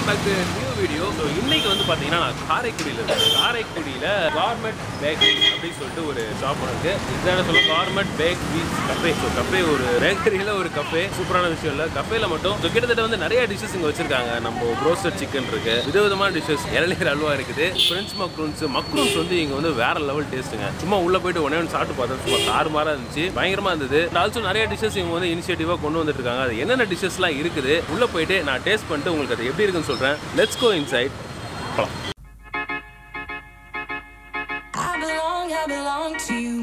Back to new video so இன்னைக்கு வந்து பார்த்தீங்கன்னா நான் காரைக்குடியில் இருக்கேன் காரைக்குடியில் கார்மெண்ட் பேக்கரி அப்படின்னு சொல்லிட்டு ஒரு ஷாப் இருக்கு இதான சொல்ல கார்மெண்ட் பேக் வீஸ் கஃபே ஸோ கஃபே ஒரு பேக்கரியில் ஒரு கஃபே சூப்பரான விஷயம் இல்லை கஃபேல மட்டும் ஸோ கிட்டத்தட்ட வந்து நிறைய டிஷ்ஷஸ் இங்கே வச்சிருக்காங்க நம்ம ப்ரோஸ்டர் சிக்கன் இருக்கு விதவிதமான டிஷ்ஷஸ் இளநீர் அல்வா இருக்குது ஃப்ரெஞ்ச் மக்ரூன்ஸ் மக்ரூன்ஸ் வந்து இங்கே வந்து வேற லெவல் டேஸ்ட்டுங்க சும்மா உள்ள போயிட்டு ஒன்னே ஒன்று சாப்பிட்டு பார்த்தேன் சும்மா தாறுமாறா இருந்துச்சு பயங்கரமா இருந்தது ஆல்சோ நிறைய டிஷ்ஷஸ் இவங்க வந்து இனிஷியேட்டிவாக கொண்டு வந்துட்டு இருக்காங்க அது என்னென்ன டிஷ்ஷஸ்லாம் இருக்குது உள்ள போயிட்டு நான் டேஸ்ட் பண்ணிட்டு உங்களுக்கு அது எப்படி இருக்குன்னு சொல்றேன் லெட்ஸ் கோ இன்சைட் போலாம் I belong, I belong to you.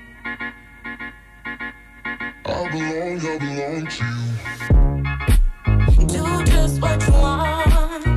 I belong, I belong to you. Do just what you want.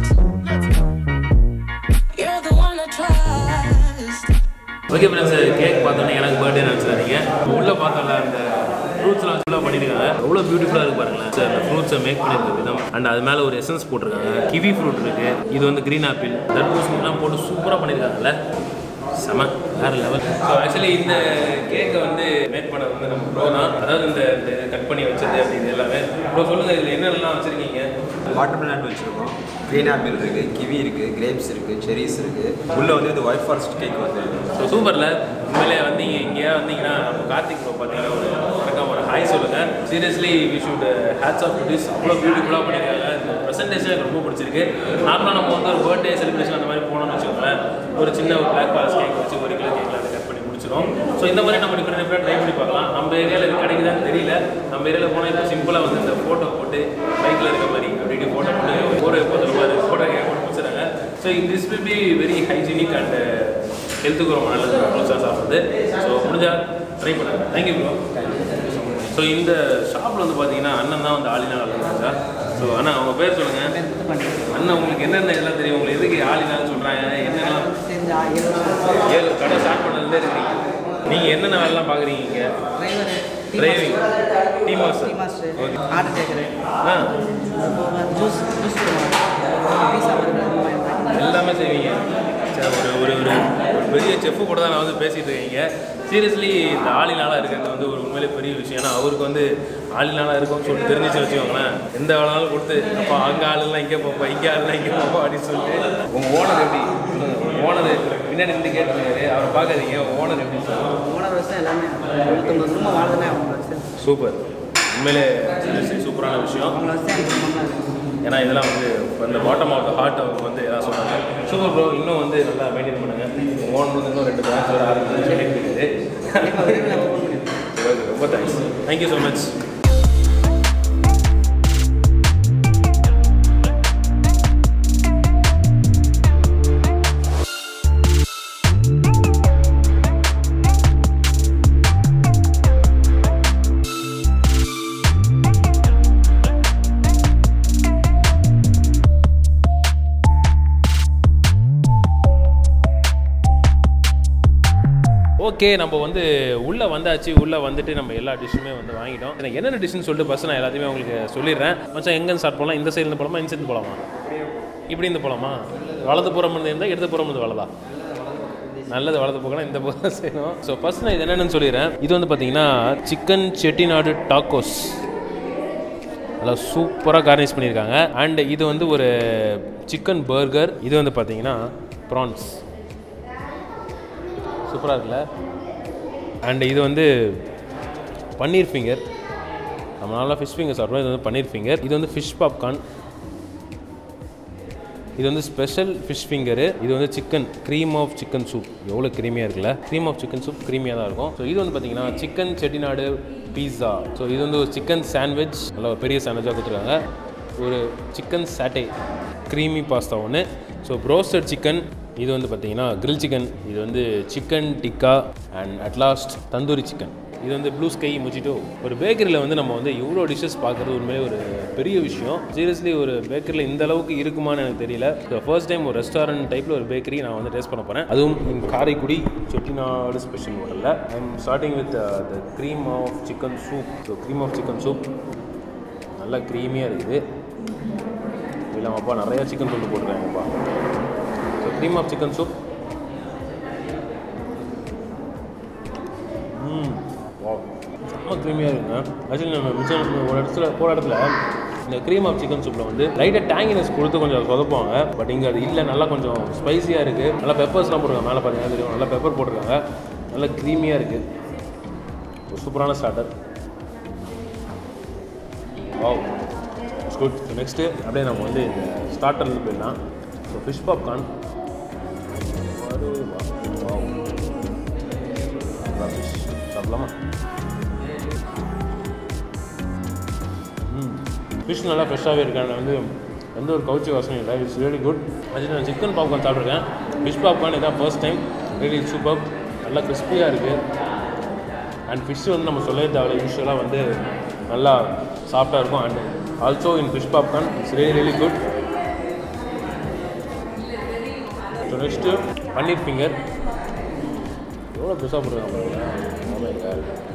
You're the one I trust. Okay friends cake பார்த்தோன்னே எனக்கு பர்த்டே நினச்சிடாதீங்க உள்ளே பார்த்தோம்ல அந்த ஃப்ரூட்ஸ்லாம் ஃபுல்லாக பண்ணியிருக்காங்க எவ்வளோ பியூட்டிஃபுல்லாக இருக்கு பாருங்களேன் சார் அந்த ஃப்ரூட்ஸை மேக் பண்ணியிருக்க விதம் அண்ட் அது மேலே ஒரு எசன்ஸ் போட்டிருக்காங்க கிவி ஃப்ரூட் இருக்குது இது வந்து க்ரீன் ஆப்பிள் தர்பூசணிலாம் போட்டு சூப்பராக பண்ணியிருக்காங்கல்ல செம வேற லெவல் ஸோ ஆக்சுவலி இந்த கேக்கை வந்து மேக் பண்ண வந்து நம்ம ப்ரோ தான் அதாவது இந்த கட் பண்ணி வச்சது அப்படின்னு எல்லாமே ப்ரோ சொல்லுங்கள் இதில் என்னென்னலாம் வச்சுருக்கீங்க வாட்டர் மெலன் வச்சுருக்கோம் க்ரீன் ஆப்பிள் இருக்குது கிவி இருக்குது கிரேப்ஸ் இருக்குது செரிஸ் இருக்குது உள்ளே வந்து இது ஒயிட் ஃபாரஸ்ட் கேக் வந்து ஸோ சூப்பரில் உண்மையிலே வந்தீங்க இங்கேயா வந்தீங்கன்னா நம்ம கார்த்திக் ப்ரோ பார்த்தீங்கன்னா ஒரு வணக்கம் ஒரு ஹாய் சொல்லுங்கள் seriously we should hats off this அவ்வளோ பியூட்டிஃபுல்லாக பண்ணியிருக்காங்க இந்த ப்ரெசன்டேஷன் எனக்கு ரொம்ப பிடிச்சிருக்கு நார்மலாக நம்ம வந்து ஒரு பர்த்டே செலிப்ரேஷன் அந்த மாதிரி போனோம்னு வச்சுக்கோங்களேன் ஒரு சின்ன ஒரு பிளாக் ஃபாரஸ்ட் கேக் வச்சு ஒரு கிலோ கேக்கில் அதை கட் பண்ணி முடிச்சிடும் ஸோ இந்த மாதிரி நம்ம டிஃப்ரெண்ட் டிஃப்ரெண்ட் ட்ரை பண்ணி பார்க்கலாம் நம்ம ஏரியாவில் இது கிடைக்குதான்னு தெரியல நம்ம ஏரியாவில் போனால் இப்போ சிம்பிளாக வந்து இந்த ஃபோட்டோ போட்டு பைக்கில் இருக்க மாதிரி அப்படின்னு ஃபோட்டோ போட்டு ஒரு பத்து ரூபாய் ஃபோட்டோ கேக் போட்டு முடிச்சிடுறாங்க so this will be very hygienic and ஹெல்த்துக்கு ரொம்ப நல்லது ஃப்ரூட்ஸாக சாப்பிட்றது ஸோ முடிஞ்சால் ட்ரை பண்ணுங்க தேங்க்யூ ப்ரோ ஸோ இந்த ஷாப்பில் வந்து பார்த்தீங்கன்னா அண்ணன் தான் வந்து ஆளினால் அழகாங்க ஸோ அண்ணா அவங்க பேர் சொல்லுங்கள் அண்ணன் உங்களுக்கு என்னென்ன எல்லாம் தெரியும் உங்களுக்கு எதுக்கு ஆளினான்னு சொல்கிறாங்க என்னெல்லாம் ஏழு கடை ஸ்டார்ட் பண்ணதுலேயே இருக்கீங்க நீங்கள் என்னென்ன வேலைலாம் பார்க்குறீங்க இங்கே driving tea master okay order கேட்குறேன் ஆ ஜூஸ் ஜூஸ் பீஸா எல்லாமே செய்வீங்க சரி, ஒரு ஒரு ஒரு ஒரு பெரிய செஃப்பு கூட தான் நான் வந்து பேசிகிட்டு இருக்கீங்க சீரியஸ்லி இந்த ஆளினாலாக இருக்கிறது வந்து ஒரு உண்மையிலே பெரிய விஷயம் ஏன்னா அவருக்கு வந்து ஆளினாலாக இருக்கும்னு சொல்லிட்டு தெரிஞ்சிச்சு வச்சுக்கோங்களேன் எந்த வேணாலும் கொடுத்து அப்போ அங்கே ஆளுலாம் இங்கே போப்பா இங்கே ஆளுலாம் இங்கே போப்பா அப்படின்னு சொல்லிட்டு உங்கள் ஓனர் எப்படி உங்கள் ஓனர் பின்னாடி இருந்து கேட்டுருக்காரு அவரை பார்க்காதீங்க ஓனர் எப்படி சொல்லுவாங்க மூணாவது வருஷம் எல்லாமே நூற்றம்பது குடும்பம் வாழ்றதுனே அவங்க வருஷம் சூப்பர் உண்மையிலே seriously சூப்பரான விஷயம் அவங்கள வச்சு எனக்கு குடும்பம் இருக்கு ஏன்னா இதெல்லாம் வந்து இந்த பாட்டம் ஆஃப் த ஹார்ட் அவங்க வந்து எதாவது சொன்னாங்க சூப்பர் ப்ரோ இன்னும் வந்து நல்லா மெயின்டைன் பண்ணுங்க ஓன் வந்து இன்னும் ரெண்டு பிரான்ச் வர ஆரம்பிச்சு சொல்லிட்டு இருக்குது கண்டிப்பாக விரைவில் ஓப்பன் பண்ணிடுறேன் சரி, okay, ரொம்ப thanks thank you so much okay நம்ம வந்து உள்ளே வந்தாச்சு உள்ளே வந்துட்டு நம்ம எல்லா டிஷ்ஷுமே வந்து வாங்கிட்டோம் எனக்கு என்னென்ன டிஷ்ஷுன்னு சொல்லிட்டு ஃபஸ்ட் நான் எல்லாத்தையுமே உங்களுக்கு சொல்லிடுறேன் மச்சான் எங்கேருந்து ஸ்டார்ட் பண்ணலாம் இந்த சைடுலேருந்து போகலாமா இந்த சைடு போகலாமா இப்படி இருந்து போகலாமா வலது புறம் இருந்து இருந்தால் இடது புறம் இருந்து வலதா நல்லது வலது போகலாம் இந்த பக்கம் செய்யணும் ஸோ ஃபஸ்ட் நான் இது என்னென்னு சொல்லிடுறேன் இது வந்து பார்த்தீங்கன்னா சிக்கன் செட்டிநாடு டாக்கோஸ் நல்லா சூப்பராக கார்னிஷ் பண்ணியிருக்காங்க அண்ட் இது வந்து ஒரு சிக்கன் பர்கர் இது வந்து பார்த்தீங்கன்னா ப்ரான்ஸ் சூப்பராக இருக்குல்ல அண்ட் இது வந்து பன்னீர் ஃபிங்கர் நம்ம நல்லா ஃபிஷ் ஃபிங்கர் சாப்பிட்றோம் இது வந்து பன்னீர் ஃபிங்கர் இது வந்து ஃபிஷ் பாப்கார்ன் இது வந்து ஸ்பெஷல் ஃபிஷ் ஃபிங்கரு இது வந்து chicken cream of chicken soup எவ்வளோ க்ரீமியாக இருக்குல்ல க்ரீம் ஆஃப் சிக்கன் சூப் க்ரீமியாக தான் இருக்கும் ஸோ இது வந்து பார்த்தீங்கன்னா சிக்கன் செட்டிநாடு பீஸா ஸோ இது வந்து ஒரு சிக்கன் சாண்ட்விச் நல்ல ஒரு பெரிய சாண்ட்விச்சாக கொடுத்துருக்காங்க ஒரு சிக்கன் சாட்டே க்ரீமி பாஸ்தா ஒன்று ஸோ ப்ரோஸ்டட் சிக்கன் இது வந்து பார்த்தீங்கன்னா கிரில் சிக்கன் இது வந்து chicken tikka and at last tandoori chicken இது வந்து ப்ளூ ஸ்கை முஜிட்டோ ஒரு பேக்கரியில் வந்து நம்ம வந்து இவ்வளோ டிஷ்ஷஸ் பார்க்குறது உண்மையிலே ஒரு பெரிய விஷயம் சீரியஸ்லி ஒரு பேக்கரியில் இந்த அளவுக்கு இருக்குமான்னு எனக்கு தெரியல ஃபர்ஸ்ட் டைம் ஒரு ரெஸ்டாரண்ட் டைப்பில் ஒரு பேக்கரி நான் வந்து டேஸ்ட் பண்ண போகிறேன் அதுவும் in காரைக்குடி செட்டிநாடு ஸ்பெஷல் ஹோட்டலில் I am starting with the cream of chicken soup so cream of chicken soup நல்லா க்ரீமியாக இருக்குது இல்லாமப்பா நிறையா சிக்கன் துண்டு போட்டுருக்காங்கப்பா ஸோ க்ரீம் ஆஃப் சிக்கன் சூப் ம் வா செம்ம க்ரீமியாக இருக்குங்க ஆக்சுவலி நம்ம மிச்சம் ஒரு இடத்துல போகிற இடத்துல இந்த க்ரீம் ஆஃப் சிக்கன் சூப்பில் வந்து லைட்டாக டேங்கினஸ் கொடுத்து கொஞ்சம் சொதப்புவாங்க பட் இங்கே அது இல்லை நல்லா கொஞ்சம் ஸ்பைசியாக இருக்குது நல்லா பெப்பர்ஸ்லாம் போட்டிருக்காங்க மேலே பார்த்தீங்கன்னா தெரியும் நல்லா பெப்பர் போட்டிருக்காங்க நல்லா க்ரீமியாக இருக்குது ஒரு சூப்பரான ஸ்டார்டர் வாவ் குட் நெக்ஸ்ட்டு அப்படியே நம்ம வந்து இந்த ஸ்டார்டரில் போயிடலாம் ஸோ ஃபிஷ் பாப்கார்ன் ஃபிஷ் சாப்பிடலாமா ம் ஃபிஷ் நல்லா ஃப்ரெஷ்ஷாகவே இருக்கு அதில் வந்து எந்த ஒரு கவுச்சி வாசனையும் இல்லை இட்ஸ் ரியலி குட் அது நான் சிக்கன் பாப்கார்ன் சாப்பிட்ருக்கேன் ஃபிஷ் பாப்கார்ன் இதான் ஃபர்ஸ்ட் டைம் ரியலி சூப்பர் நல்லா கிறிஸ்பியாக இருக்குது அண்ட் ஃபிஷ் வந்து நம்ம சொல்லவே தேவையில்ல யூஸ்வலாக வந்து நல்லா சாஃப்டாக இருக்கும் and also in fish popcorn it's really really good so next paneer finger எவ்வளோ பெருசாக போட்டுருக்காங்க பாருங்க ஆமாம் இருக்கா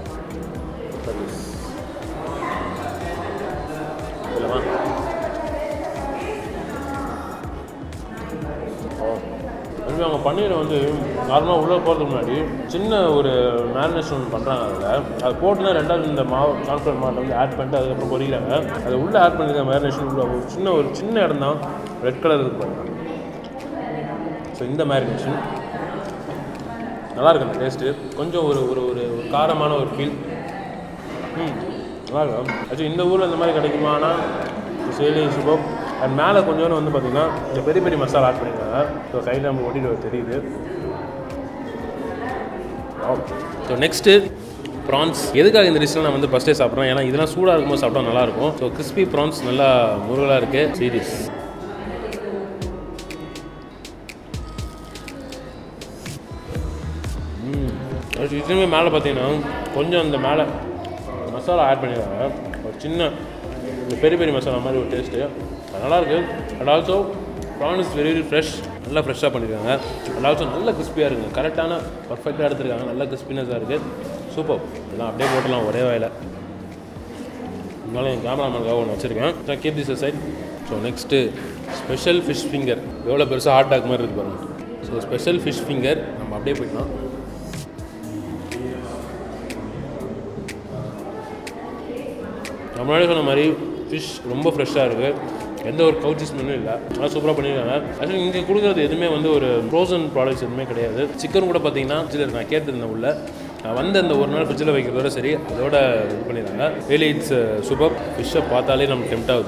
இல்லைமா அதுவே அவங்க பன்னீரை வந்து நார்மலாக உள்ளே போகிறதுக்கு முன்னாடி சின்ன ஒரு மேரினேஷன் பண்ணுறாங்க அதில் அது போட்டு தான் ரெண்டாவது இந்த மாவு கான்ஃபிளவர் மாவில் வந்து ஆட் பண்ணிட்டு அதுக்கப்புறம் பொரிக்கிறாங்க அதை உள்ளே ஆட் பண்ணிருக்க மேரினேஷன் உள்ள ஒரு சின்ன ஒரு சின்ன இடம் தான் ரெட் கலர் இருக்கு பாருங்க ஸோ இந்த மேரினேஷன் நல்லா இருக்கு அந்த டேஸ்ட்டு கொஞ்சம் ஒரு ஒரு ஒரு ஒரு காரமான ஒரு ஃபீல் ம் நல்லா இருக்கும் ஆக்சுவலி இந்த ஊரில் இந்த மாதிரி கிடைக்குமானா சேலி சூப்பர் அண்ட் மேலே கொஞ்சோண்டு வந்து பார்த்திங்கன்னா இந்த பெரிய பெரிய மசாலா ஆட் பண்ணியிருக்காங்க ஸோ சைடில் நம்ம ஒட்டிட்டு தெரியுது ஸோ நெக்ஸ்ட்டு ப்ரான்ஸ் எதுக்காக இந்த டிஷ்லாம் நான் வந்து ஃபஸ்ட்டே சாப்பிட்றேன் ஏன்னா இதெல்லாம் சூடாக இருக்கும்போது சாப்பிட்டா நல்லாயிருக்கும் ஸோ கிறிஸ்பி ப்ரான்ஸ் நல்லா முருகலாக இருக்குது சீரியஸ் இதுவுமே மேலே பார்த்தீங்கன்னா கொஞ்சம் அந்த மேலே மசாலா ஆட் பண்ணிடுறாங்க ஒரு சின்ன இந்த பெரிய பெரிய மசாலா மாதிரி ஒரு டேஸ்ட்டு நல்லாயிருக்கு and also prawn is very fresh நல்லா ஃப்ரெஷ்ஷாக பண்ணியிருக்காங்க அண்ட் ஆல்சோ நல்ல கிறிஸ்பியாக இருக்குங்க கரெக்டான பர்ஃபெக்டாக எடுத்துருக்காங்க நல்ல கிறிஸ்பினஸாக இருக்குது சூப்பர் இதெல்லாம் அப்படியே போட்டலாம் ஒரே வாயில் இருந்தாலும் என் கேமராமேனுக்காக ஒன்று வச்சுருக்கேன் keep this side so next special fish finger எவ்வளோ பெருசாக ஹாட் டாக் மாதிரி இருக்குது பாருங்க ஸோ ஸ்பெஷல் ஃபிஷ் ஃபிங்கர் நம்ம அப்படியே போய்க்கலாம் நம்ம முன்னாடி சொன்ன மாதிரி ஃபிஷ் ரொம்ப ஃப்ரெஷ்ஷாக இருக்குது எந்த ஒரு கவுச்சி ஸ்மெல்லும் இல்லை நல்லா சூப்பராக பண்ணியிருக்காங்க ஆக்சுவலி இங்கே கொடுக்குறது எதுவுமே வந்து ஒரு ஃப்ரோசன் ப்ராடக்ட்ஸ் எதுவுமே கிடையாது சிக்கன் கூட பார்த்தீங்கன்னா ஃப்ரிட்ஜில் நான் கேட்டிருந்தேன் உள்ள நான் வந்து அந்த ஒரு நாள் ஃப்ரிட்ஜில் வைக்கிறதோட சரி அதோட இது பண்ணிடுறாங்க ரியலி இட்ஸ் சூப்பர் ஃபிஷ்ஷை பார்த்தாலே நமக்கு டெம்ட் ஆகுது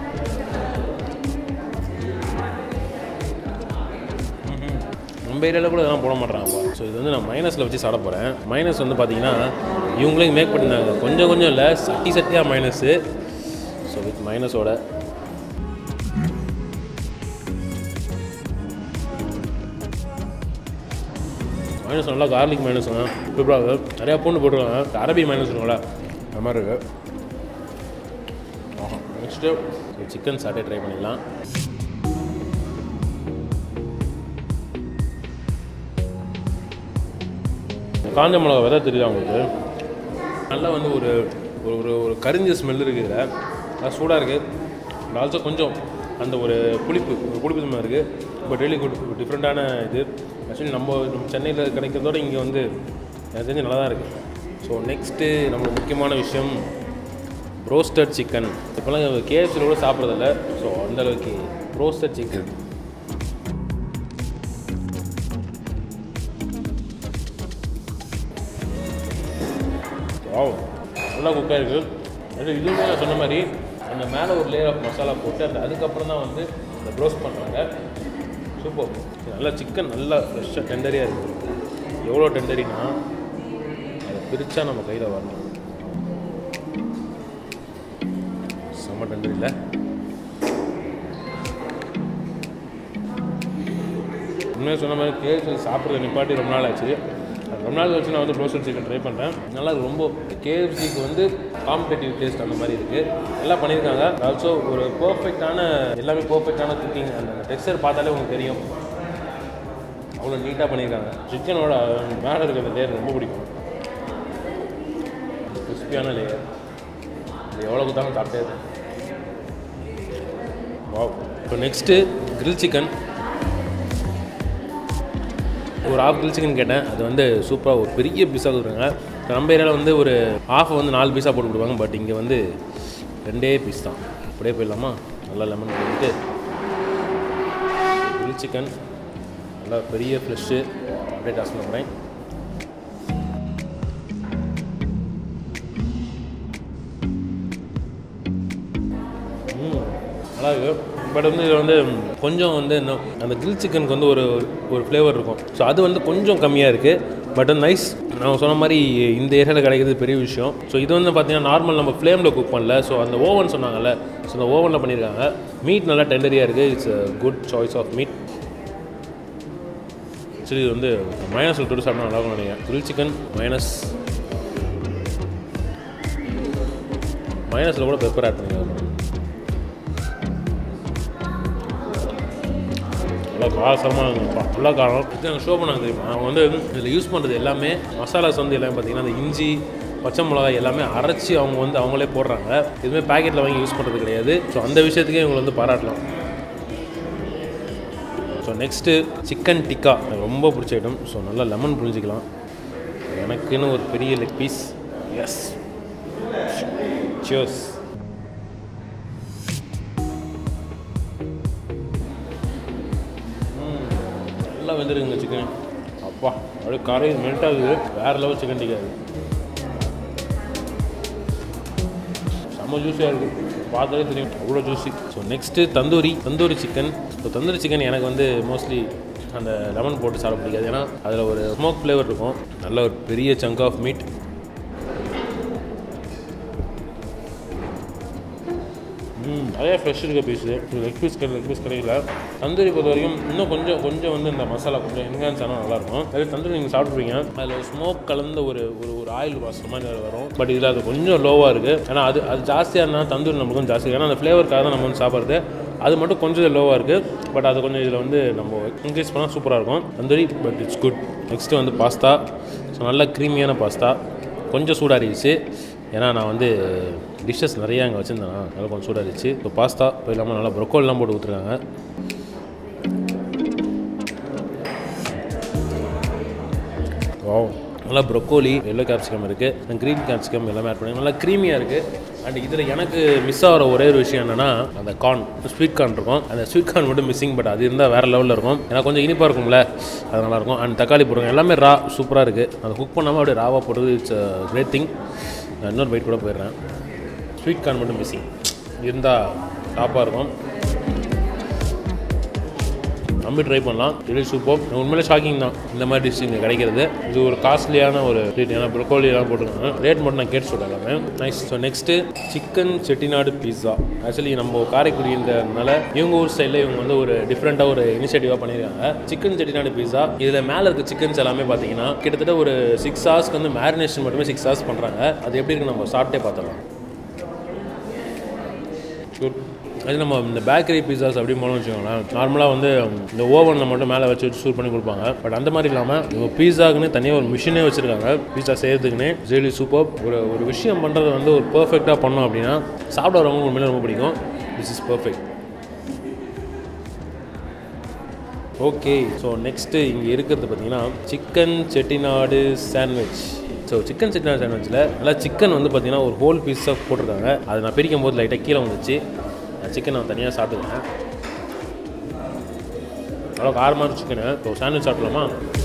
நம்ம ஏரியாவில் கூட இதெல்லாம் போட மாட்டாங்கப்பா ஸோ இது வந்து நான் மைனஸில் வச்சு சாப்பிட போகிறேன் மைனஸ் வந்து பார்த்தீங்கன்னா இவங்களே மேக் பண்ணியிருந்தாங்க கொஞ்சம் கொஞ்சம் இல்லை சட்டி சட்டியாக மைனஸு ஸோ வித் மைனஸோட மைனஸ் நல்லா கார்லிக் மைனஸ் சூப்பராக இருக்குது நிறையா பூண்டு போட்டுருக்காங்க அரபி மைனஸ் இருக்கும்ல அந்த மாதிரி இருக்குது நெக்ஸ்ட்டு சிக்கன் சாட்டே ட்ரை பண்ணிடலாம் காஞ்ச மிளகா விதை தெரியுதா உங்களுக்கு நல்லா வந்து ஒரு ஒரு ஒரு ஒரு கரிஞ்ச ஸ்மெல் இருக்குது இதில் நல்லா சூடாக இருக்குது ஆல்சோ கொஞ்சம் அந்த ஒரு புளிப்பு ஒரு புளிப்பு தன்மை இருக்குது பட் ரியலி குட் டிஃப்ரெண்ட்டான இது ஆக்சுவலி நம்ம நம்ம சென்னையில் கிடைக்கிறதோட இங்கே வந்து எனக்கு தெரிஞ்சு நல்லா தான் இருக்குது ஸோ நெக்ஸ்ட்டு நம்மளுக்கு முக்கியமான விஷயம் ரோஸ்டட் சிக்கன் இப்போலாம் கேஎஃப்சியில் கூட சாப்பிட்றதில்ல ஸோ அந்தளவுக்கு ரோஸ்டட் சிக்கன் வாவ் நல்லா குக்காக இருக்குது அது இதுவுமே நான் சொன்ன மாதிரி அந்த மேலே ஒரு லேயர் ஆஃப் மசாலா போட்டு அந்த அதுக்கப்புறம் தான் வந்து இந்த ப்ரோஸ்ட் பண்ணுறாங்க சூப்பர் நல்லா சிக்கன் நல்லா ஃப்ரெஷ்ஷாக டெண்டரியாக இருக்குது எவ்வளோ டெண்டரினா அதை பிரித்தா நம்ம கையில் வரணும் செம்ம டெண்டரி இல்லை உண்மையாக சொன்ன மாதிரி கேஎஃப்சி சாப்பிட்றது நிப்பாட்டி ரொம்ப நாள் ஆச்சு அது ரொம்ப நாள் கழிச்சு நான் வந்து ரோஸ்டட் சிக்கன் ட்ரை பண்ணுறேன் நல்லா இருக்கு ரொம்ப கேஎஃப்சிக்கு வந்து காம்படேட்டிவ் டேஸ்ட் அந்த மாதிரி இருக்குது எல்லாம் பண்ணியிருக்காங்க ஆல்சோ ஒரு பர்ஃபெக்டான எல்லாமே பர்ஃபெக்டான குக்கிங் அந்த டெக்ஸ்டர் பார்த்தாலே உங்களுக்கு தெரியும் அவ்வளோ நீட்டாக பண்ணியிருக்காங்க சிக்கனோட மேலே இருக்கிற லேயர் ரொம்ப பிடிக்கும் கிறிஸ்பியான லேயர் இது எவ்வளோ கொடுத்தாலும் சாப்பிட்டே இருக்கும் வாவ் இப்போ நெக்ஸ்ட்டு கிரில் சிக்கன் ஒரு ஆஃப் கிரில் சிக்கன் கேட்டேன் அது வந்து சூப்பராக ஒரு பெரிய பீஸாக கொடுக்குறாங்க நம்ம ஏரியாவில் வந்து ஒரு ஆஃப் வந்து நாலு பீஸாக போட்டு கொடுப்பாங்க பட் இங்கே வந்து ரெண்டே பீஸ் தான் அப்படியே போயிடலாமா நல்லா லெமன் போட்டு கிரில் சிக்கன் நல்லா பெரிய ஃப்ரெஷ்ஷு அப்படியே டாஸ் பண்ண போகிறேன் ம், நல்லா இருக்கு பட் வந்து இதில் வந்து கொஞ்சம் வந்து இன்னும் அந்த கிரில் சிக்கனுக்கு வந்து ஒரு ஒரு ஃப்ளேவர் இருக்கும் ஸோ அது வந்து கொஞ்சம் கம்மியாக இருக்குது பட் நைஸ் நான் சொன்ன மாதிரி இந்த ஏரியாவில் கிடைக்கிறது பெரிய விஷயம் ஸோ இது வந்து பார்த்தீங்கன்னா நார்மல் நம்ம ஃப்ளேமில் குக் பண்ணல ஸோ அந்த ஓவன் சொன்னாங்கல்ல ஸோ அந்த ஓவனில் பண்ணியிருக்காங்க மீட் நல்லா டெண்டரியாக இருக்குது it's good choice of meat சரி இது வந்து மைனஸ் தொட்டு சாப்பிட்டா நல்லா இருக்கும் நினைக்கிறேன் கிரில் சிக்கன் மைனஸ் மைனஸில் கூட பெப்பர் ஆட் பண்ணிக்கலாம் நல்லா காரசாரமாக இருக்குப்பா நல்லா காரம் இது எனக்கு ஷோ பண்ணாங்க தெரியுமா அவங்க வந்து இதில் யூஸ் பண்ணுறது எல்லாமே மசாலாஸ் வந்து எல்லாமே பார்த்தீங்கன்னா அந்த இஞ்சி பச்சை மிளகாய் எல்லாமே அரைச்சி அவங்க வந்து அவங்களே போடுறாங்க எதுவுமே பேக்கெட்டில் வாங்கி யூஸ் பண்ணுறது கிடையாது ஸோ அந்த விஷயத்துக்கே இவங்களை வந்து பாராட்டலாம் ஸோ நெக்ஸ்ட்டு சிக்கன் டிக்கா எனக்கு ரொம்ப பிடிச்ச ஐட்டம் ஸோ நல்லா லெமன் புரிஞ்சிக்கலாம் எனக்குன்னு ஒரு பெரிய லெக் பீஸ் எஸ் சியர்ஸ் நல்லா வெந்துருக்குங்க சிக்கன் அப்பா அப்படியே கரை மெல்ட் ஆகுது வேறு லெவல் சிக்கன் டிக்காது செம்ம ஜூஸியாக இருக்குது பார்த்தாலே தெரியும் அவ்வளோ juicy so next tandoori tandoori chicken so tandoori chicken எனக்கு வந்து மோஸ்ட்லி அந்த லெமன் போட்டு சாப்பிட பிடிக்காது ஏன்னா அதில் ஒரு ஸ்மோக் ஃப்ளேவர் இருக்கும் நல்ல ஒரு பெரிய சங்க் ஆஃப் மீட் ம் நிறைய ஃப்ரெஷ் இருக்க பீஸு லெக் பீஸ் கிடையாது லெக் பீஸ் கிடைக்கல தந்தூரி பொறுத்த வரைக்கும் இன்னும் கொஞ்சம் கொஞ்சம் வந்து இந்த மசாலா கொஞ்சம் என்ஹான்ஸ் ஆனால் நல்லாயிருக்கும் அதே தந்தூரி நீங்கள் சாப்பிட்ருவீங்க அதில் ஸ்மோக் கலந்த ஒரு ஒரு ஒரு ஆயில் வாசம் மாதிரி வேறு வரும் பட் இதில் அது கொஞ்சம் லோவாக இருக்குது ஏன்னா அது அது ஜாஸ்தியாக இருந்தால் தந்தூரி நமக்கு கொஞ்சம் ஜாஸ்தி ஏன்னா அந்த ஃப்ளேவருக்காக தான் நம்ம வந்து சாப்பிட்றது அது மட்டும் கொஞ்சம் லோவாக இருக்குது பட் அது கொஞ்சம் இதில் வந்து நம்ம இன்க்ரீஸ் பண்ணால் சூப்பராக இருக்கும் tandoori but it's good next வந்து பாஸ்தா ஸோ நல்ல க்ரீமியான பாஸ்தா கொஞ்சம் சூடாகிடுச்சு ஏன்னா நான் வந்து டிஷ்ஷஸ் நிறையா அங்கே வச்சுருந்தேன் நல்லா கொஞ்சம் சூடாகிடுச்சு இப்போ பாஸ்தா இப்போ இல்லாமல் நல்லா ப்ரொக்கோல்லாம் போட்டு கொடுத்துருக்காங்க வாவ் நல்லா ப்ரொக்கோலி எல்லோ கேப்சிகம் இருக்குது க்ரீன் கேப்சிகம் எல்லாமே ஆட் பண்ணி நல்லா க்ரீமியாக இருக்குது அண்ட் இதில் எனக்கு மிஸ் ஆகிற ஒரே ஒரு விஷயம் என்னென்னா அந்த கார்ன் ஸ்வீட் கார்ன் இருக்கும் அந்த ஸ்வீட் கார்ன் மட்டும் மிஸ்ஸிங் பட் அது இருந்தால் வேறு லெவலில் இருக்கும் ஏன்னா கொஞ்சம் இனிப்பாக இருக்கும்ல அது நல்லாயிருக்கும் அண்ட் தக்காளி போடுங்க எல்லாமே ரா சூப்பராக இருக்குது அதை குக் பண்ணாமல் அப்படியே ராவாக போடுறது இட்ஸ் கிரேட் திங் நான் இன்னொரு பைட் கூட போயிடுறேன் ஸ்வீட் கார்ன் மட்டும் மிஸ்ஸிங் இருந்தால் டாப்பாக இருக்கும் நம்பி ட்ரை பண்ணலாம் இது சூப்பர் உண்மையிலே ஷாக்கிங் தான் இந்த மாதிரி டிஷ் இங்கே கிடைக்கிறது இது ஒரு காஸ்ட்லியான ஒரு ட்ரீட் ஏன்னா ப்ரொக்கோலியெல்லாம் போட்டுருக்காங்க ரேட் மட்டும் நான் கேட்டு சொல்கிறேன் எல்லாமே nice so next chicken Chettinad pizza actually நம்ம காரைக்குடின்றதுனால இவங்க ஊர் சைடில் இவங்க வந்து ஒரு டிஃப்ரெண்ட்டாக ஒரு இனிஷியேட்டிவாக பண்ணியிருக்காங்க சிக்கன் செட்டிநாடு பீஸா இதில் மேலே இருக்க சிக்கன்ஸ் எல்லாமே பார்த்தீங்கன்னா கிட்டத்தட்ட ஒரு சிக்ஸ் ஹவர்ஸ்க்கு வந்து மேரினேஷன் மட்டுமே சிக்ஸ் ஹவர்ஸ் பண்ணுறாங்க அது எப்படி இருக்கு நம்ம சாப்பிட்டே பார்த்துடலாம் குட் அது நம்ம இந்த பேக்கரி பீஸாஸ் அப்படி போனோம்னு வச்சுக்கோங்களேன் நார்மலாக வந்து இந்த ஓவனில் மட்டும் மேலே வச்சு வச்சு சூட் பண்ணி கொடுப்பாங்க பட் அந்த மாதிரி இல்லாமல் இவங்க பீஸாக்குன்னு தனியாக ஒரு மிஷினே வச்சுருக்காங்க பீஸா செய்கிறதுக்குன்னு ஜெயலி சூப்பர் ஒரு ஒரு விஷயம் பண்ணுறது வந்து ஒரு பர்ஃபெக்டாக பண்ணோம் அப்படின்னா சாப்பிட வரவங்க உண்மையிலே ரொம்ப பிடிக்கும் this is perfect okay so next இங்கே இருக்கிறது பார்த்தீங்கன்னா chicken Chettinad sandwich so chicken Chettinad சாண்ட்விச்சில் நல்லா சிக்கன் வந்து பார்த்தீங்கன்னா ஒரு ஹோல் பீஸாக போட்டிருக்காங்க அதை நான் பிரிக்கும் போது லைட்டாக கீழே வந்துச்சு சிக்கன் நான் தனியாக சாப்பிட்டுக்கிறேன் நல்லா காரமான சிக்கனு இப்போ சாண்ட்விச் சாப்பிடலாமா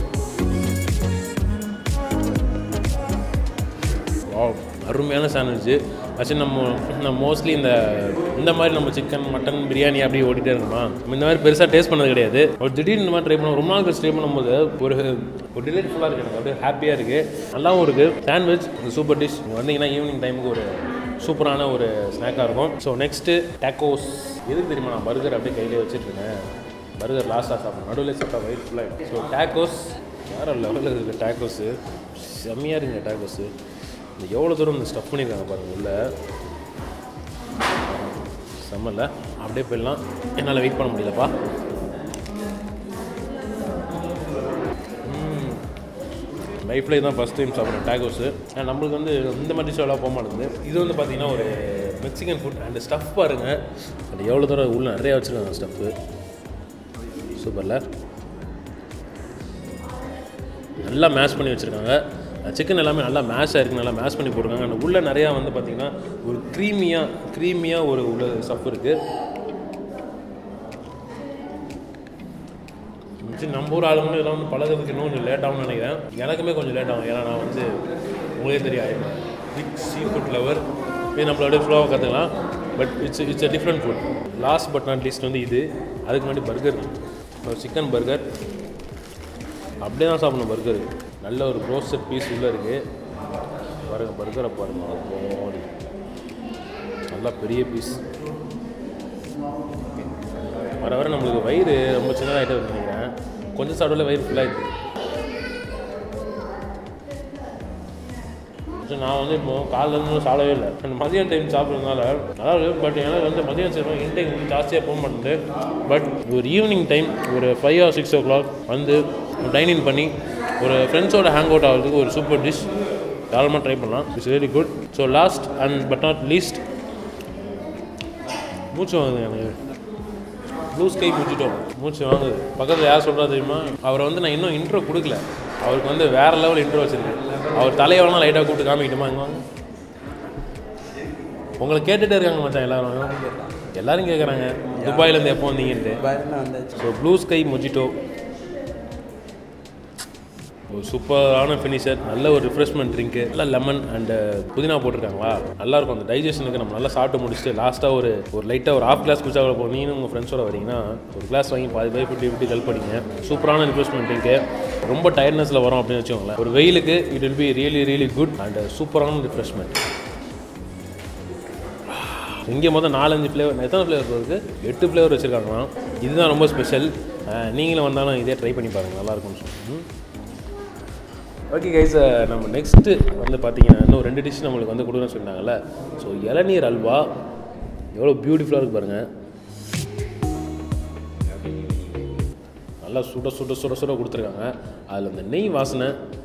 வாவ் அருமையான சாண்ட்விட்சு ஆக்சுவலி நம்ம நம்ம மோஸ்ட்லி இந்த இந்த மாதிரி நம்ம சிக்கன் மட்டன் பிரியாணி அப்படி ஓடிட்டே இருக்குமா நம்ம இந்த மாதிரி பெருசாக டேஸ்ட் பண்ணது கிடையாது ஒரு திடீர்னு இந்த மாதிரி ட்ரை பண்ண ரொம்ப நாள் கழிச்சு ட்ரை பண்ணும்போது ஒரு ஒரு டிலைட்ஃபுல்லாக இருக்குது எனக்கு அப்படியே ஹாப்பியாக இருக்குது நல்லாவும் இருக்குது சாண்ட்விச் சூப்பர் டிஷ் வந்தீங்கன்னா ஈவினிங் டைமுக்கு ஒரு சூப்பரான ஒரு ஸ்நாக்காக இருக்கும் ஸோ நெக்ஸ்ட்டு டேக்கோஸ் எதுக்கு தெரியுமா நான் பர்கர் அப்படியே கையிலே வச்சுட்ருக்கேன் பர்கர் லாஸ்ட்டாக சாப்பிடும் நடுவில் சாப்பிட்டா வயிறு ஃபுல்லாக ஸோ டேக்கோஸ் வேறு லெவலில் இருக்குது டேக்கோஸு செம்மையாக இருக்குங்க டேக்கோஸு இந்த எவ்வளோ தூரம் இந்த ஸ்டஃப் பண்ணியிருக்காங்க பாருங்கள் உள்ள செம்மல்ல அப்படியே போயிடலாம் என்னால் வெயிட் பண்ண முடியலப்பா லைஃப்ல தான் ஃபஸ்ட் டைம் சாப்பிட்றேன் டேகோஸு நம்மளுக்கு வந்து இந்த மாதிரி ஷோலாம் போக மாட்டேங்குது இது வந்து பார்த்தீங்கன்னா ஒரு மெக்சிகன் ஃபுட் அண்ட் ஸ்டஃப் பாருங்கள் அது எவ்வளோ தூரம் உள்ள நிறையா வச்சுருக்காங்க ஸ்டஃப்பு சூப்பரில் நல்லா மேஷ் பண்ணி வச்சுருக்காங்க சிக்கன் எல்லாமே நல்லா மேஷ் ஆயிருக்கு நல்லா மேஷ் பண்ணி போட்டிருக்காங்க அந்த உள்ளே நிறையா வந்து பார்த்திங்கன்னா ஒரு க்ரீமியாக க்ரீமியாக ஒரு உள்ள சப் இருக்குது சரி நம்ம ஊர் ஆளுங்க இதெல்லாம் வந்து பழகிறதுக்கு இன்னும் கொஞ்சம் லேட் ஆகும்னு நினைக்கிறேன் எனக்குமே கொஞ்சம் லேட் ஆகும் ஏன்னா நான் வந்து உங்களுக்கே தெரியும் I'm big seafood lover இது நம்மளோட ஃபுல்லாக கற்றுக்கலாம் but it's it's a different food last but not least வந்து இது அதுக்கு முன்னாடி பர்கர் ஒரு சிக்கன் பர்கர் அப்படியே தான் சாப்பிடணும் பர்கர் நல்ல ஒரு ரோஸ்டட் பீஸ் உள்ளே இருக்குது பாருங்கள் பர்கரை பாருங்கள் அப்போடி. நல்லா பெரிய பீஸ் வர வர நம்மளுக்கு வயிறு ரொம்ப சின்னதாகிட்டே வருது நினைக்கிறேன் கொஞ்சம் சாப்பிடல வயிறு ஃபுல்லாகிடுது நான் வந்து இப்போ காலைல இருந்து சாப்பிடவே இல்லை அந்த மதியம் டைம் சாப்பிட்றதுனால நல்லா இருக்கு பட் எனக்கு வந்து மதியம் செய்யணும் இன்டேக் வந்து ஜாஸ்தியாக போக மாட்டேங்குது பட் ஒரு ஈவினிங் டைம் ஒரு five or six o'clock வந்து டைனிங் பண்ணி ஒரு ஃப்ரெண்ட்ஸோட ஹேங் அவுட் ஆகிறதுக்கு ஒரு சூப்பர் டிஷ் தாராளமாக ட்ரை பண்ணலாம் it's very good so last and but not least மூச்சு வாங்குது எனக்கு ப்ளூ ஸ்கை முடிச்சிட்டோம் மூச்சு வாங்குது பக்கத்தில் யார் சொல்கிறா தெரியுமா அவரை வந்து நான் இன்னும் இன்ட்ரோ கொடுக்கல அவருக்கு வந்து வேற லெவல் இன்ட்ரோ வச்சிருக்கேன் அவர் தலையை வேணா லைட்டாக கூப்பிட்டு காமிக்கிட்டுமா இங்கே வாங்க உங்களை கேட்டுட்டே இருக்காங்க மச்சான் எல்லாரும் எல்லாரும் கேட்குறாங்க துபாயிலேருந்து எப்போ வந்தீங்கன்ட்டு வந்தாச்சு ஸோ ப்ளூ ஸ்கை மொஜிட்டோ ஒரு சூப்பரான ஃபினிஷர் நல்ல ஒரு ரிஃப்ரெஷ்மெண்ட் ட்ரிங்க்கு நல்லா லெமன் அண்ட் புதினா போட்டிருக்காங்களா நல்லா இருக்கும் அந்த டைஜஷனுக்கு நம்ம நல்லா சாப்பிட்டு முடிச்சுட்டு லாஸ்ட்டாக ஒரு ஒரு லைட்டாக ஒரு ஹாஃப் கிளாஸ் குடிச்சா கூட போகும் நீங்களும் உங்கள் ஃப்ரெண்ட்ஸோட வரீங்கன்னா ஒரு கிளாஸ் வாங்கி பாதி பாதி ஃபிஃப்டி ஃபிஃப்டி ஹெல்ப் பண்ணிங்க சூப்பரான ரிஃப்ரெஷ்மெண்ட் ட்ரிங்க்கு ரொம்ப டயர்ட்னஸில் வரும் அப்படின்னு வச்சுக்கோங்களேன் ஒரு வெயிலுக்கு it will be really really good and சூப்பரான ரிஃப்ரெஷ்மெண்ட் இங்கே மொத்தம் நாலஞ்சு ஃப்ளேவர் எத்தனை ஃப்ளேவர் இருக்குது எட்டு ஃப்ளேவர் வச்சுருக்காங்களாம் இதுதான் ரொம்ப ஸ்பெஷல் நீங்களும் வந்தாலும் இதே ட்ரை பண்ணி பாருங்கள் நல்லாயிருக்கும்னு சொல்லி ஓகே கைஸ் நம்ம நெக்ஸ்ட்டு வந்து பார்த்தீங்கன்னா இன்னும் ரெண்டு டிஷ் நம்மளுக்கு வந்து கொடுக்குறேன்னு சொன்னாங்கல்ல ஸோ இளநீர் அல்வா எவ்வளோ பியூட்டிஃபுல்லாக இருக்கு பாருங்கள் நல்லா சுட சுட சுட சுட கொடுத்துருக்காங்க அதில் இந்த நெய் வாசனை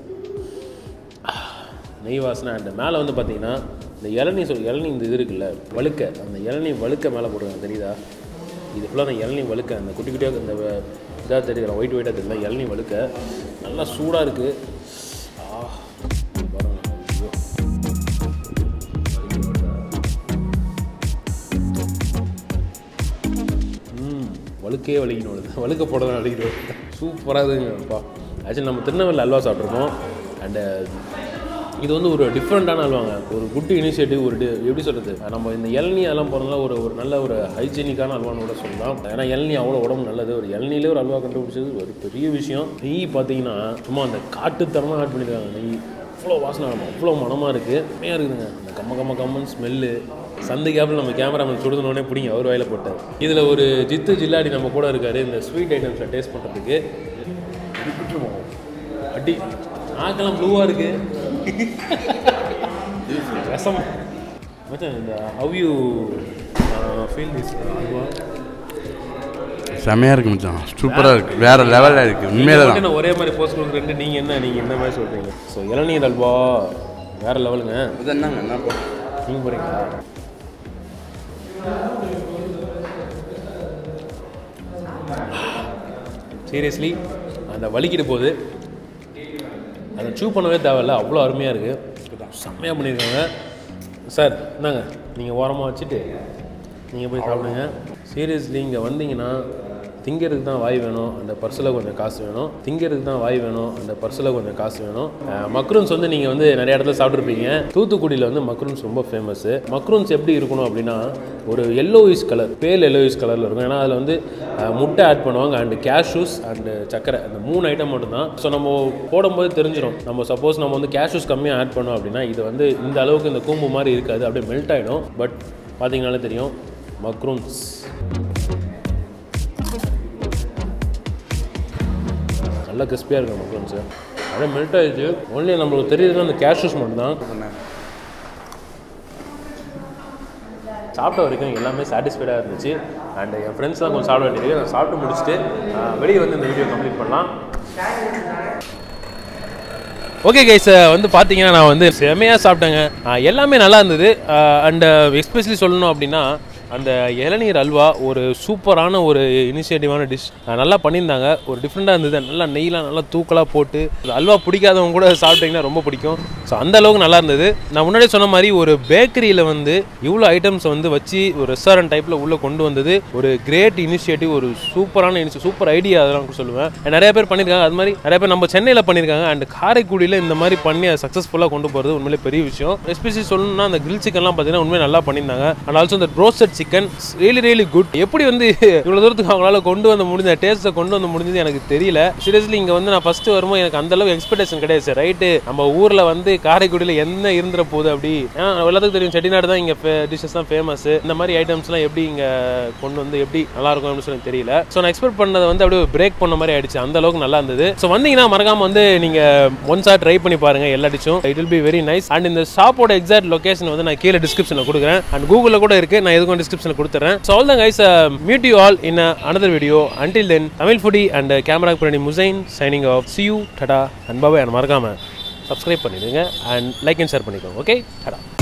நெய் வாசனை அண்ட் மேலே வந்து பார்த்தீங்கன்னா இந்த இளநீ சொல் இளநீ இந்த இது இருக்குல்ல வழுக்க அந்த இளநீ வழுக்க மேலே போடுறாங்க தெரியுதா இது ஃபுல்லாக அந்த இளநீ வழுக்க அந்த குட்டி குட்டியாக இந்த இதாக தெரியுது ஒயிட் ஒயிட்டாக தெரியல இளநீ வழுக்க நல்லா சூடாக இருக்குது ஆ பாருங்க ஐயோ. ம் வழுக்கே வலிக்கணும் வருது வழுக்க போட தான் வலிக்கணும் சூப்பராக இருக்குங்கப்பா ஆக்சுவலி நம்ம திருநெல்வேலி அல்வா சாப்பிட்ருக்கோம் அண்டு இது வந்து ஒரு டிஃப்ரெண்ட்டான அல்வாங்க ஒரு குட் இனிஷியேட்டிவ் ஒரு டி- எப்படி சொல்கிறது நம்ம இந்த இளநீ அதெல்லாம் போகிறதுனால ஒரு ஒரு நல்ல ஒரு ஹைஜீனிக்கான அல்வான்னு கூட சொல்லலாம் ஏன்னா இளநீ அவ்வளோ உடம்பு நல்லது ஒரு இளநீலே ஒரு அல்வா கண்டுபிடிச்சது ஒரு பெரிய விஷயம் நெய் பார்த்தீங்கன்னா சும்மா அந்த காட்டுத்தரமாக ஆட் பண்ணியிருக்காங்க நெய் அவ்வளோ வாசனை நம்ம அவ்வளோ மனமாக இருக்குது உண்மையாக இருக்குதுங்க அந்த கம்ம கம்ம கம்மன் ஸ்மெல்லு சந்தை கேப்பில் நம்ம கேமராமேன் சுடுதனோடனே பிடிங்க அவர் வாயில போட்டார் இதில் ஒரு ஜித்து ஜில்லாடி நம்ம கூட இருக்காரு இந்த ஸ்வீட் ஐட்டம்ஸை டேஸ்ட் பண்ணுறதுக்கு விட்டுருவோம் அடி நாக்கெல்லாம் ப்ளூவாக இருக்கு ரசம் மச்சான் இந்த ஹவ் யூ ஃபீல் திஸ் செமையாக இருக்கு மச்சான் சூப்பராக இருக்கு வேற லெவலில் இருக்கு உண்மையில தான் நான் ஒரே மாதிரி போஸ்ட் கொடுக்குறேன் நீங்கள் என்ன நீங்கள் என்ன மாதிரி சொல்கிறீங்க ஸோ இளநீர் அல்வா வேற லெவலுங்க இது என்னங்க என்ன நீங்கள் போகிறீங்களா சீரியஸ்லி அந்த வலிக்கிட்டு போகுது அதை சூ பண்ணவே தேவையில்ல அவ்வளோ அருமையாக இருக்குது செம்மையாக பண்ணியிருக்காங்க சார் இந்தாங்க நீங்கள் ஓரமாக வச்சுட்டு நீங்கள் போய் சாப்பிடுங்க சீரியஸ்லி இங்கே வந்தீங்கன்னா திங்கிறதுக்கு தான் வாய் வேணும் அந்த பர்ஸில் கொஞ்சம் காசு வேணும் திங்கிறதுக்கு தான் வாய் வேணும் அந்த பர்ஸில் கொஞ்சம் காசு வேணும் மக்ரூன்ஸ் வந்து நீங்கள் வந்து நிறைய இடத்துல சாப்பிட்ருப்பீங்க தூத்துக்குடியில் வந்து மக்ரூன்ஸ் ரொம்ப ஃபேமஸ் மக்ரூன்ஸ் எப்படி இருக்கணும் அப்படின்னா ஒரு எல்லோயிஸ் கலர் பேல் எல்லோயிஸ் கலரில் இருக்கும் ஏன்னா அதில் வந்து அஹ், முட்டை ஆட் பண்ணுவாங்க அண்டு கேஷ்யூஸ் அண்டு சக்கரை அந்த மூணு ஐட்டம் மட்டும்தான் ஸோ நம்ம போடும்போது தெரிஞ்சிடும் நம்ம சப்போஸ் நம்ம வந்து கேஷ்யூஸ் கம்மியாக ஆட் பண்ணோம் அப்படின்னா இது வந்து இந்த அளவுக்கு இந்த கூம்பு மாதிரி இருக்காது அப்படியே மெல்ட் ஆகிடும் பட் பார்த்தீங்கனாலே தெரியும் மக்ரூன்ஸ் நல்லா கிறிஸ்பியாக இருக்கும் மக்ரூன்ஸு அப்படியே மெல்ட் ஆயிடுச்சு ஒன்லி நம்மளுக்கு தெரியுது அந்த கேஷ்யூஸ் மட்டும்தான் சாப்பிட்ட வரைக்கும் எல்லாமே சாட்டிஸ்ஃபைடாக இருந்துச்சு அண்ட் என் ஃப்ரெண்ட்ஸ் தான் கொஞ்சம் சாப்பிட வேண்டியது நான் சாப்பிட்டு முடிச்சுட்டு ஆஹ், வெளியே வந்து இந்த வீடியோ கம்ப்ளீட் பண்ணலாம் ஓகே கைஸ் வந்து பார்த்தீங்கன்னா நான் வந்து செமையாக சாப்பிட்டேங்க ஆஹ், எல்லாமே நல்லா இருந்தது அண்ட் எஸ்பெஷலி சொல்லணும் அப்படின்னா அந்த இளநீர் அல்வா ஒரு சூப்பரான ஒரு இனிஷியேட்டிவான டிஷ் நல்லா பண்ணியிருந்தாங்க ஒரு டிஃப்ரெண்ட்டாக இருந்தது நல்லா நெய்லாம் நல்லா தூக்கலாக போட்டு அந்த அல்வா பிடிக்காதவங்க கூட சாப்பிட்டீங்கன்னா ரொம்ப பிடிக்கும் ஸோ அந்த அளவுக்கு நல்லா இருந்தது நான் முன்னாடி சொன்ன மாதிரி ஒரு பேக்கரியில் வந்து இவ்வளோ ஐட்டம்ஸ் வந்து வச்சு ஒரு ரெஸ்டாரண்ட் டைப்பில் உள்ளே கொண்டு வந்தது ஒரு கிரேட் இனிஷியேட்டிவ் ஒரு சூப்பரான இனிஷியேட்டிவ் சூப்பர் ஐடியா அதெல்லாம் கூட சொல்லுவேன் நிறைய பேர் பண்ணியிருக்காங்க அது மாதிரி நிறைய பேர் நம்ம சென்னையில் பண்ணியிருக்காங்க அண்ட் காரைக்குடியில் இந்த மாதிரி பண்ணி அதை சக்ஸஸ்ஃபுல்லாக கொண்டு போகிறது உண்மையிலே பெரிய விஷயம் எஸ்பெஷலி சொல்லணும்னா அந்த கிரில் சிக்கன்லாம் பார்த்தீங்கன்னா உண்மையை நல்லா பண்ணியிருந்தாங்க அண்ட் ஆல்சோ இந்த roasted chicken really really good எப்படி வந்து இவ்வளோ தூரத்துக்கு அவங்களால கொண்டு வந்த முடிஞ்ச டேஸ்ட்டை கொண்டு வந்து முடிஞ்சது எனக்கு தெரியல சீரியஸ்லி இங்கே வந்து நான் ஃபர்ஸ்ட் வரும்போது எனக்கு அந்த அளவுக்கு எக்ஸ்பெக்டேஷன் கிடையாது சார் ரைட்டு நம்ம ஊரில் வந்து காரைக்குடியில் என்ன இருந்துற போகுது அப்படி ஏன்னா எல்லாத்துக்கும் தெரியும் செட்டிநாடு தான் இங்கே டிஷ்ஷஸ் தான் ஃபேமஸ் இந்த மாதிரி ஐட்டம்ஸ்லாம் எப்படி இங்கே கொண்டு வந்து எப்படி நல்லா இருக்கும் அப்படின்னு சொல்லி தெரியல ஸோ நான் எக்ஸ்பெக்ட் பண்ணதை வந்து அப்படியே பிரேக் பண்ண மாதிரி ஆயிடுச்சு அந்த அளவுக்கு நல்லா இருந்தது ஸோ வந்தீங்கன்னா மறக்காம வந்து நீங்க ஒன்ஸா ட்ரை பண்ணி பாருங்க எல்லா டிஷ்ஷும் it will be very nice and இந்த ஷாப்போட எக்ஸாக்ட் லொகேஷன் வந்து நான் கீழே டிஸ்கிரிப்ஷனில் கொடுக்குறேன் அண்ட் கூகுளில் கூட இருக்கு நான் எதுக்கும் டிஸ்கிரிப்ஷனில் கொடுத்துறேன் ஸோ ஆல் தான் guys meet you all in another video until then Tamil foodie and camera பிரணி முசைன் signing off see you tata அண்ட் பாபாய் மறக்காம சப்ஸ்கிரைப் பண்ணிடுங்க அண்ட் லைக் அண்ட் ஷேர் பண்ணிக்கோங்க ஓகே டடா